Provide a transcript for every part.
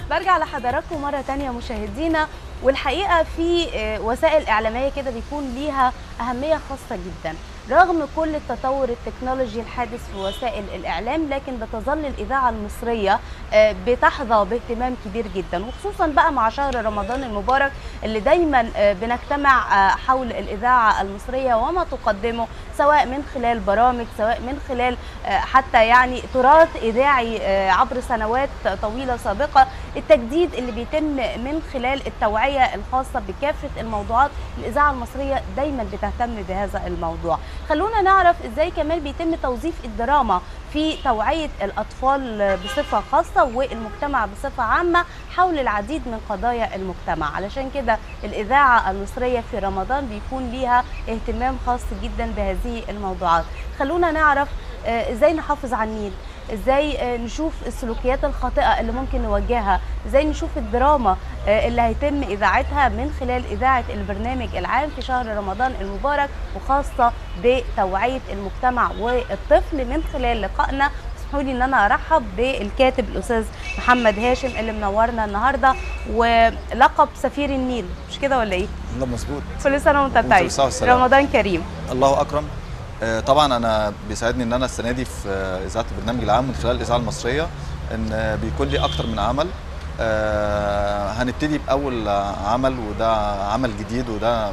برجع لحضراتكم مرة تانية مشاهدينا والحقيقة في آه، وسائل إعلامية كده بيكون ليها أهمية خاصة جدا رغم كل التطور التكنولوجي الحادث في وسائل الإعلام لكن بتظل الإذاعة المصرية آه، بتحظى باهتمام كبير جدا وخصوصا بقى مع شهر رمضان المبارك اللي دايما آه، بنجتمع آه، حول الإذاعة المصرية وما تقدمه سواء من خلال برامج سواء من خلال آه، حتى يعني تراث إذاعي آه، عبر سنوات طويلة سابقة التجديد اللي بيتم من خلال التوعية الخاصة بكافة الموضوعات الإذاعة المصرية دايما بتهتم بهذا الموضوع خلونا نعرف إزاي كمان بيتم توظيف الدراما في توعية الأطفال بصفة خاصة والمجتمع بصفة عامة حول العديد من قضايا المجتمع علشان كده الإذاعة المصرية في رمضان بيكون ليها اهتمام خاص جدا بهذه الموضوعات خلونا نعرف آه، ازاي نحافظ على النيل ازاي آه، نشوف السلوكيات الخاطئه اللي ممكن نوجهها ازاي نشوف الدراما آه، اللي هيتم اذاعتها من خلال اذاعه البرنامج العام في شهر رمضان المبارك وخاصه بتوعيه المجتمع والطفل من خلال لقائنا اسمحوا لي ان انا ارحب بالكاتب الاستاذ محمد هاشم اللي منورنا النهارده ولقب سفير النيل مش كده ولا ايه لا مظبوط كل سنه وانت وانت طيب بالصحة والسلامة. رمضان كريم الله اكرم آه، طبعا انا بيساعدني ان انا السنه دي في آه، اذاعه البرنامج العام من خلال الاذاعه المصريه ان آه، بيكون لي اكتر من عمل آه، هنبتدي باول عمل وده عمل جديد وده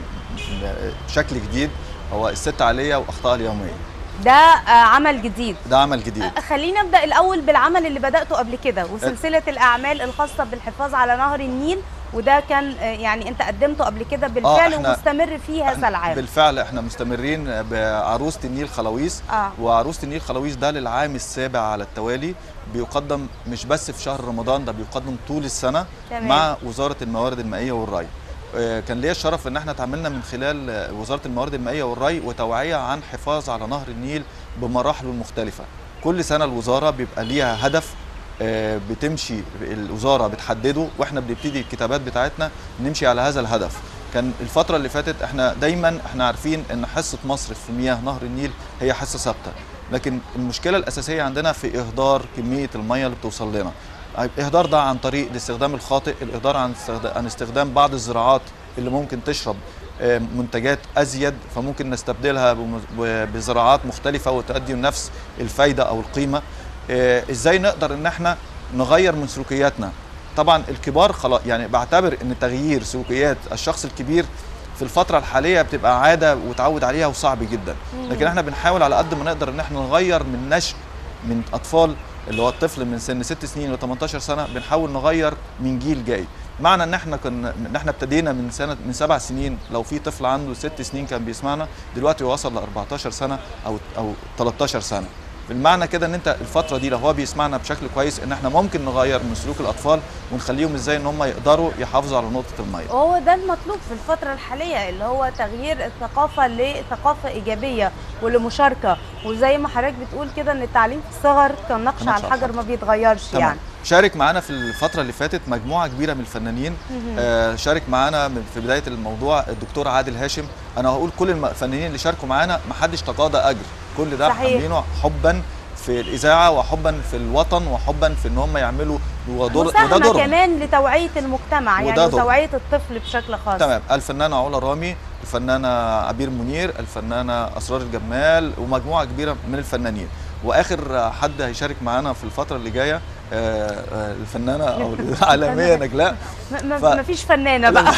شكل جديد هو الست عليا واخطائها اليوميه ده آه، عمل جديد ده عمل جديد آه، خلينا نبدا الاول بالعمل اللي بداته قبل كده وسلسله الاعمال الخاصه بالحفاظ على نهر النيل وده كان آه، يعني انت قدمته قبل كده بالفعل إحنا- ومستمر فيه هذا إحنا العام بالفعل احنا مستمرين بعروسه النيل خلاويص اه وعروسه النيل خلاويص ده للعام السابع على التوالي بيقدم مش بس في شهر رمضان ده بيقدم طول السنه تمام. مع وزاره الموارد المائيه والري آه، كان ليا الشرف ان احنا اتعاملنا من خلال آه، وزاره الموارد المائيه والري وتوعيه عن حفاظ على نهر النيل بمراحله المختلفه كل سنه الوزاره بيبقى ليها هدف آه، بتمشي الوزاره بتحدده واحنا بنبتدي الكتابات بتاعتنا نمشي على هذا الهدف كان الفترة اللي فاتت احنا دايما احنا عارفين ان حصة مصر في مياه نهر النيل هي حصة ثابتة لكن المشكلة الأساسية عندنا في إهدار كمية المياه اللي بتوصل لنا الإهدار ده عن طريق الاستخدام الخاطئ الإهدار عن استخدام, عن استخدام بعض الزراعات اللي ممكن تشرب آه، منتجات أزيد فممكن نستبدلها بم- ب- بزراعات مختلفة وتؤدي نفس الفايدة أو القيمة آه، إزاي نقدر إن احنا نغير من سلوكياتنا طبعا الكبار خلاص يعني بعتبر ان تغيير سلوكيات الشخص الكبير في الفترة الحالية بتبقى عادة وتعود عليها وصعب جدا لكن احنا بنحاول على قد ما نقدر ان احنا نغير من نشء من اطفال اللي هو الطفل من سن 6 سنين ل 18 سنة بنحاول نغير من جيل جاي معنى ان احنا كنا ان احنا ابتدينا من سنة من سبع سنين لو في طفل عنده ست سنين كان بيسمعنا دلوقتي وصل ل 14 سنة او او 13 سنة بالمعنى كده ان انت الفتره دي لو هو بيسمعنا بشكل كويس ان احنا ممكن نغير من سلوك الاطفال ونخليهم ازاي ان هم يقدروا يحافظوا على نقطه الميه هو ده المطلوب في الفترة الحالية اللي هو تغيير الثقافة لثقافة إيجابية ولمشاركة وزي ما حضرتك بتقول كده إن التعليم في الصغر كان نقش نقش على على الحجر الحجر. ما بيتغيرش تمام. يعني شارك معانا في الفتره اللي فاتت مجموعه كبيره من الفنانين آه شارك معانا من في بدايه الموضوع الدكتور عادل هاشم انا هقول كل الم- الفنانين اللي شاركوا معانا ما حدش تقاضى اجر كل ده صحيح. عاملينه حبا في الاذاعه وحبا في الوطن وحبا في ان هم يعملوا ودور وده مساهمة دورهم كمان لتوعية المجتمع وده يعني دور. وتوعية الطفل بشكل خاص تمام الفنانة علا رامي الفنانة عبير منير الفنانة أسرار الجمال ومجموعة كبيرة من الفنانين وآخر حد هيشارك معانا في الفترة اللي جاية آه، آه، الفنانة أو العالمية نجلاء م- م- ف- مفيش فنانة بقى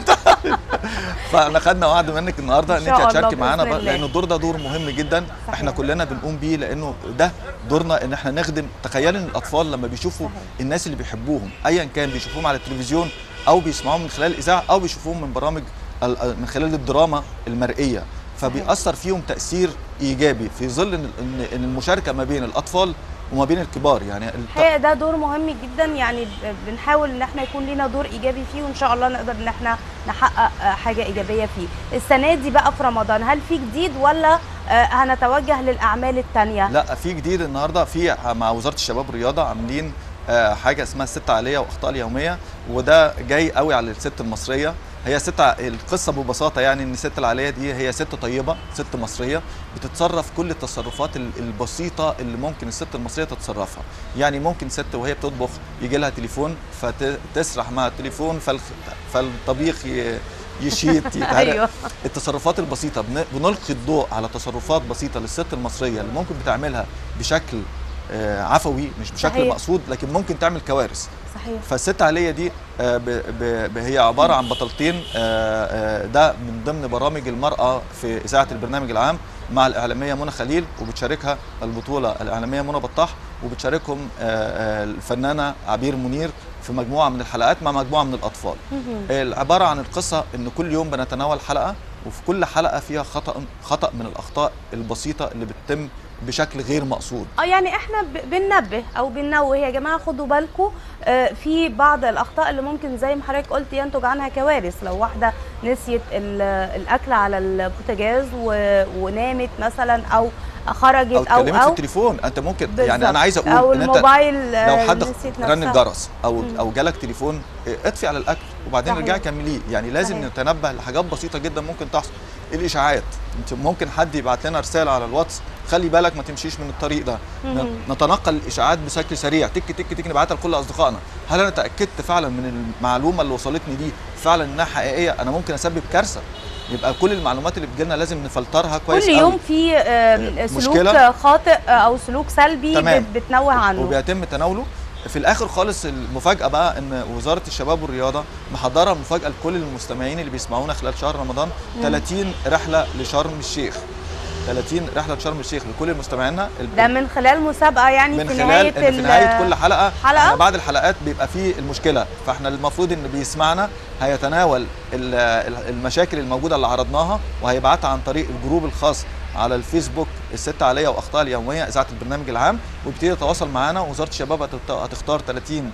فاحنا خدنا وعد منك النهارده إن ان شاء انت الله هتشاركي معانا بإذن بقى الله. لان الدور ده دور مهم جدا صحيح. احنا كلنا بنقوم بيه لانه ده دورنا ان احنا نخدم تخيل ان الاطفال لما بيشوفوا صحيح. الناس اللي بيحبوهم ايا كان بيشوفوهم على التلفزيون او بيسمعوهم من خلال الاذاعه او بيشوفوهم من برامج ال- ال- من خلال الدراما المرئيه فبيأثر فيهم تأثير إيجابي في ظل إن إن- إن المشاركة ما بين الأطفال وما بين الكبار يعني الت- الحقيقه ده دور مهم جدا يعني ب- بنحاول ان احنا يكون لنا دور ايجابي فيه وان شاء الله نقدر ان احنا نحقق آه، حاجه ايجابيه فيه السنه دي بقى في رمضان هل في جديد ولا آه، هنتوجه للاعمال التانية لا في جديد النهارده في مع وزاره الشباب والرياضه عاملين آه، حاجه اسمها الست عاليه واخطاء اليوميه وده جاي قوي على الست المصريه هي ست ع- القصه ببساطه يعني ان الست العاليه دي هي ست طيبه ست مصريه بتتصرف كل التصرفات ال- البسيطه اللي ممكن الست المصريه تتصرفها يعني ممكن ست وهي بتطبخ يجي لها تليفون فتسرح مع التليفون فالخ- فالطبيخ ي- يشيط يتهرق ايوه التصرفات البسيطه بن- بنلقي الضوء على تصرفات بسيطه للست المصريه اللي ممكن بتعملها بشكل آه، عفوي مش بشكل صحيح. مقصود لكن ممكن تعمل كوارث صحيح فالست علية دي آه، ب- ب- ب- هي عبارة عن بطلتين آه، آه، ده من ضمن برامج المرأة في إذاعة البرنامج العام مع الإعلامية منى خليل وبتشاركها البطولة الإعلامية منى بطاح وبتشاركهم آه، آه، الفنانة عبير منير في مجموعة من الحلقات مع مجموعة من الأطفال مهم. عبارة عن القصة إن كل يوم بنتناول حلقة وفي كل حلقة فيها خطأ خطأ من الأخطاء البسيطة اللي بتتم بشكل غير مقصود اه يعني احنا ب- بننبه او بننوه يا جماعه خدوا بالكم في بعض الاخطاء اللي ممكن زي ما حضرتك قلت ينتج عنها كوارث لو واحده نسيت ال- الاكل على البوتاجاز و- ونامت مثلا او خرجت أو او اتكلمت في او التليفون أنت ممكن بالظبط. يعني أنا عايز أقول او إن أنت الموبايل لو آه، حد نسيت رن نفسها. الجرس او مم. او جالك تليفون اه، اطفي على الاكل وبعدين صحيح. ارجعي كمليه يعني لازم صحيح. نتنبه لحاجات بسيطه جدا ممكن تحصل الاشاعات انت ممكن حد يبعت لنا رساله على الواتس خلي بالك ما تمشيش من الطريق ده ن- مم. نتنقل الاشاعات بشكل سريع تك تك تك نبعتها لكل اصدقائنا هل انا تاكدت فعلا من المعلومه اللي وصلتني دي فعلا انها حقيقيه انا ممكن اسبب كارثه يبقى كل المعلومات اللي بتجيلنا لازم نفلترها كويس كل قوي. يوم في آه، سلوك مشكلة. خاطئ آه، او سلوك سلبي تمام. بت- بتنوه عنه وبيتم تناوله في الاخر خالص المفاجاه بقى ان وزاره الشباب والرياضه محضره مفاجاه لكل المستمعين اللي بيسمعونا خلال شهر رمضان مم. 30 رحله لشرم الشيخ 30 رحله لشرم الشيخ لكل مستمعينا ال- ده من خلال مسابقه يعني من في خلال نهايه ان في ال- نهايه كل حلقه حلقة؟ احنا بعد الحلقات بيبقى فيه المشكله فاحنا المفروض ان بيسمعنا هيتناول ال- ال- المشاكل الموجوده اللي عرضناها وهيبعتها عن طريق الجروب الخاص على الفيسبوك الست عليا واخطاء اليوميه اذاعه البرنامج العام ويبتدي يتواصل معانا وزاره الشباب هتت- هتختار 30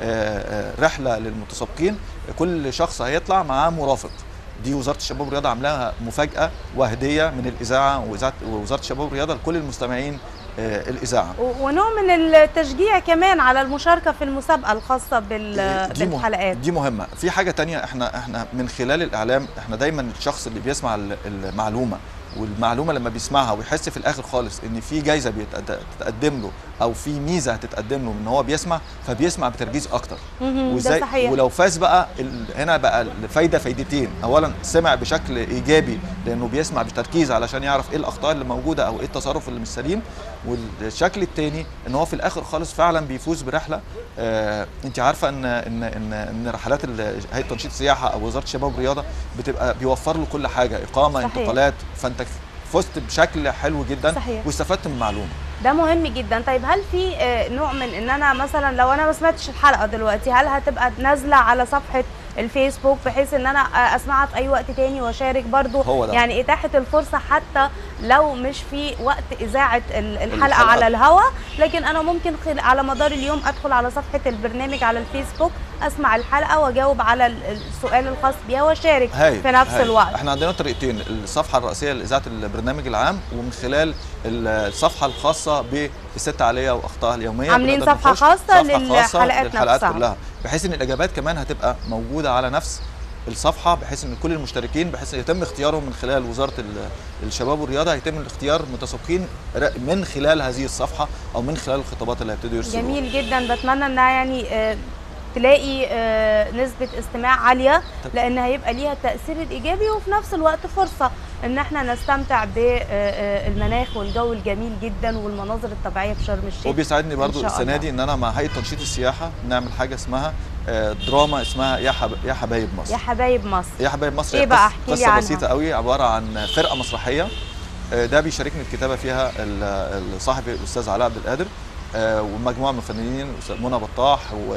آه، آه، رحله للمتسابقين كل شخص هيطلع معاه مرافق دي وزاره الشباب والرياضه عاملاها مفاجاه وهديه من الاذاعه وإذاعة- ووزاره الشباب والرياضه لكل المستمعين آه، الاذاعه و- ونوع من التشجيع كمان على المشاركه في المسابقه الخاصه بال- دي مه- بالحلقات دي مهمه في حاجه تانية احنا احنا من خلال الاعلام احنا دايما الشخص اللي بيسمع ال- المعلومه والمعلومه لما بيسمعها ويحس في الاخر خالص ان في جايزه بيتقد- بتتقدم له او في ميزه هتتقدم له ان هو بيسمع فبيسمع بتركيز اكتر مهم، ده صحيح ولو فاز بقى ال- هنا بقى الفايده فايدتين اولا سمع بشكل ايجابي لانه بيسمع بتركيز علشان يعرف ايه الاخطاء اللي موجوده او ايه التصرف اللي مش سليم والشكل الثاني ان هو في الاخر خالص فعلا بيفوز برحله آه انت عارفه ان ان ان ان رحلات ال- هيئه تنشيط السياحه او وزاره الشباب والرياضه بتبقى بيوفر له كل حاجه اقامه صحيح. انتقالات فانت فزت بشكل حلو جدا صحيح. واستفدت من معلومه ده مهم جدا طيب هل في آه، نوع من ان انا مثلا لو انا ما سمعتش الحلقه دلوقتي هل هتبقى نازله على صفحه الفيسبوك بحيث ان انا آه، اسمعها في اي وقت تاني واشارك برضو هو ده. يعني اتاحه الفرصه حتى لو مش في وقت اذاعه ال- الحلقه الحلقة. على الهواء لكن انا ممكن خل... على مدار اليوم ادخل على صفحه البرنامج على الفيسبوك اسمع الحلقه واجاوب على ال- السؤال الخاص بيها واشارك هاي في نفس هاي. الوقت احنا عندنا طريقتين الصفحه الرئيسيه لاذاعه البرنامج العام ومن خلال الصفحه الخاصه بالست عليا واخطائها اليوميه عاملين بنقدر صفحة نخش خاصة صفحة للحلقات للحلقات نفسها. كلها بحيث ان الاجابات كمان هتبقى موجوده على نفس الصفحه بحيث ان كل المشتركين بحيث ان يتم اختيارهم من خلال وزاره ال- الشباب والرياضه هيتم الاختيار متسابقين ر- من خلال هذه الصفحه او من خلال الخطابات اللي هيبتدوا يرسلوها جميل جدا بتمنى انها يعني آه، تلاقي آه، نسبة استماع عالية لأن هيبقى ليها التأثير الإيجابي وفي نفس الوقت فرصة إن احنا نستمتع بالمناخ والجو الجميل جدا والمناظر الطبيعية في شرم الشيخ وبيساعدني برضو إن شاء السنه الله. دي ان انا مع هيئه تنشيط السياحه نعمل حاجه اسمها آه، دراما اسمها يا حب... يا حبايب مصر يا حبايب مصر يا حبايب مصر إيه هي بقى؟ قصة- احكي لي قصه عنها. بسيطه قوي عباره عن فرقه مسرحيه آه، ده بيشاركني الكتابه فيها ال- الصحفي الاستاذ علاء عبد القادر آه، ومجموعه من الفنانين الأستاذ منى بطاح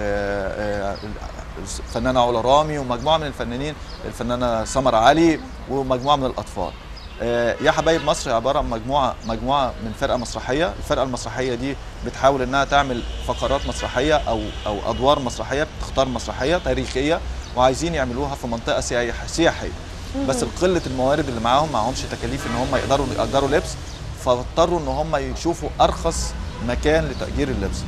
والفنانه علا رامي ومجموعه من الفنانين الفنانه سمر علي ومجموعه من الاطفال آه، يا حبايب مصر عباره عن مجموعه مجموعه من فرقه مسرحيه الفرقه المسرحيه دي بتحاول انها تعمل فقرات مسرحيه او او ادوار مسرحيه بتختار مسرحيه تاريخيه وعايزين يعملوها في منطقه سياح- سياحيه بس قله الموارد اللي معاهم معهمش تكاليف ان هم يقدروا يأجروا لبس فاضطروا ان هم يشوفوا ارخص مكان لتأجير اللبس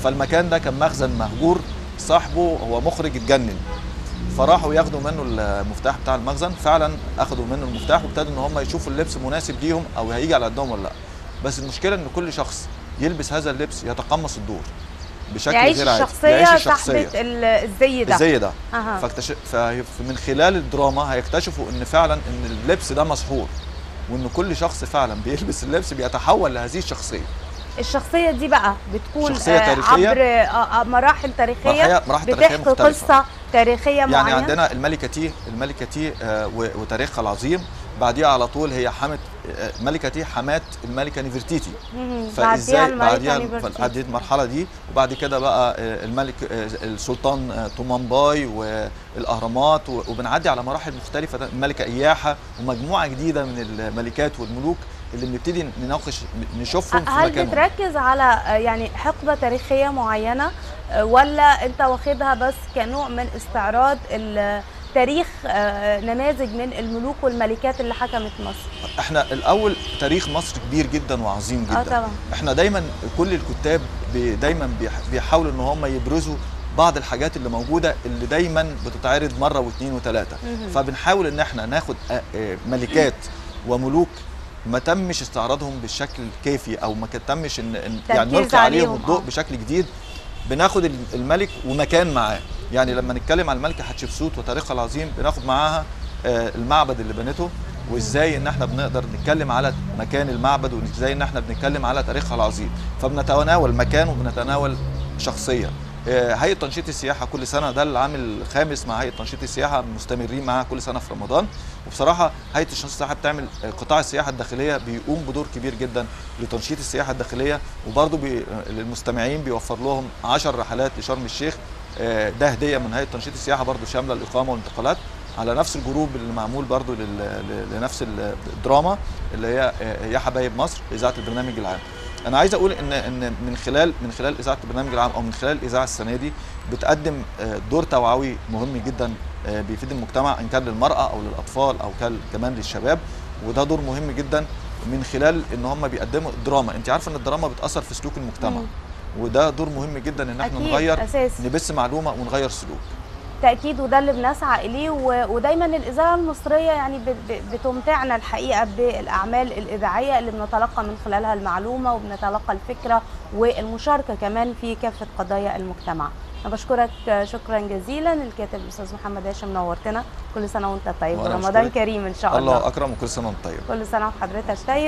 فالمكان ده كان مخزن مهجور صاحبه هو مخرج اتجنن فراحوا ياخدوا منه المفتاح بتاع المخزن فعلا اخدوا منه المفتاح وابتدوا ان هم يشوفوا اللبس مناسب ليهم او هيجي على قدهم ولا لا بس المشكله ان كل شخص يلبس هذا اللبس يتقمص الدور بشكل يعيش غير عادي الشخصيه صاحبه ال- الزي ده الزي ده أها. فاكتش... فمن خلال الدراما هيكتشفوا ان فعلا ان اللبس ده مسحور وان كل شخص فعلا بيلبس اللبس بيتحول لهذه الشخصيه الشخصيه دي بقى بتكون شخصية آه، تاريخية. عبر آه، آه، مراحل تاريخيه مراحل- مراحل تاريخية بتحكي مختلفة. قصه تاريخيه يعني معينه عندنا الملكه تي الملكه تي آه، و- وتاريخها العظيم بعديها على طول هي حمت آه، الملكه تي حمات الملكه نفرتيتي مهم. فازاي بعديها بعديها الملكة نفرتيتي. عديت المرحله دي وبعد كده بقى آه، الملك آه، السلطان آه، تومانباي والاهرامات و- وبنعدي على مراحل مختلفه ده الملكه اياحه ومجموعه جديده من الملكات والملوك اللي بنبتدي نناقش نشوفهم في هل مكانهم بتركز على آه، يعني حقبه تاريخيه معينه آه، ولا انت واخدها بس كنوع من استعراض ال- تاريخ آه، نماذج من الملوك والملكات اللي حكمت مصر احنا الاول تاريخ مصر كبير جدا وعظيم جدا اه طبعا احنا دايما كل الكتاب بي دايما بيح- بيحاولوا ان هم يبرزوا بعض الحاجات اللي موجوده اللي دايما بتتعرض مره واثنين وثلاثه مهم. فبنحاول ان احنا ناخد آه، آه، ملكات وملوك ما تمش استعراضهم بالشكل الكافي او ما تمش ان إن يعني تركيز نلقي عليهم عليهم، الضوء آه. بشكل جديد بناخد ال- الملك ومكان معاه يعني لما نتكلم عن الملكه حتشبسوت وتاريخها العظيم بناخد معاها آه، المعبد اللي بنته وازاي ان احنا بنقدر نتكلم على مكان المعبد وازاي ان احنا بنتكلم على تاريخها العظيم فبنتناول مكان وبنتناول شخصيه آه، هيئه تنشيط السياحه كل سنه ده العام الخامس مع هيئه تنشيط السياحه مستمرين معاها كل سنه في رمضان وبصراحه هيئه تنشيط السياحه بتعمل آه، قطاع السياحه الداخليه بيقوم بدور كبير جدا لتنشيط السياحه الداخليه وبرضه بي آه، للمستمعين بيوفر لهم 10 رحلات لشرم الشيخ آه، ده هديه من هيئه تنشيط السياحه برضه شامله الاقامه والانتقالات على نفس الجروب اللي معمول برضه لل- ل- لنفس الدراما اللي هي آه، يا حبايب مصر اذاعه البرنامج العام انا عايز اقول ان ان من خلال من خلال اذاعه البرنامج العام او من خلال الاذاعه السنه دي بتقدم آه، دور توعوي مهم جدا آه، بيفيد المجتمع ان كان للمراه او للاطفال او كان كمان للشباب وده دور مهم جدا من خلال ان هم بيقدموا الدراما انت عارفه ان الدراما بتاثر في سلوك المجتمع مم. وده دور مهم جدا ان احنا أكيد، نغير أساسي. نبث معلومه ونغير سلوك تأكيد وده اللي بنسعى إليه و- ودايما الإذاعة المصرية يعني ب- ب- بتمتعنا الحقيقة بالأعمال الإذاعية اللي بنتلقى من خلالها المعلومة وبنتلقى الفكرة والمشاركة كمان في كافة قضايا المجتمع أنا بشكرك شكرا جزيلا الكاتب الأستاذ محمد هاشم نورتنا كل سنة وأنت طيب وأنا ورمضان بشكرك. كريم إن شاء الله الله اكرم وكل سنه وانت طيب كل سنة وحضرتك طيب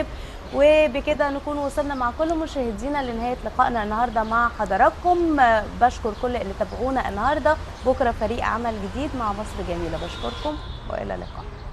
وبكده نكون وصلنا مع كل مشاهدينا لنهاية لقائنا النهاردة مع حضراتكم آه، بشكر كل اللي تابعونا النهاردة بكرة فريق عمل جديد مع مصر جميلة بشكركم وإلى اللقاء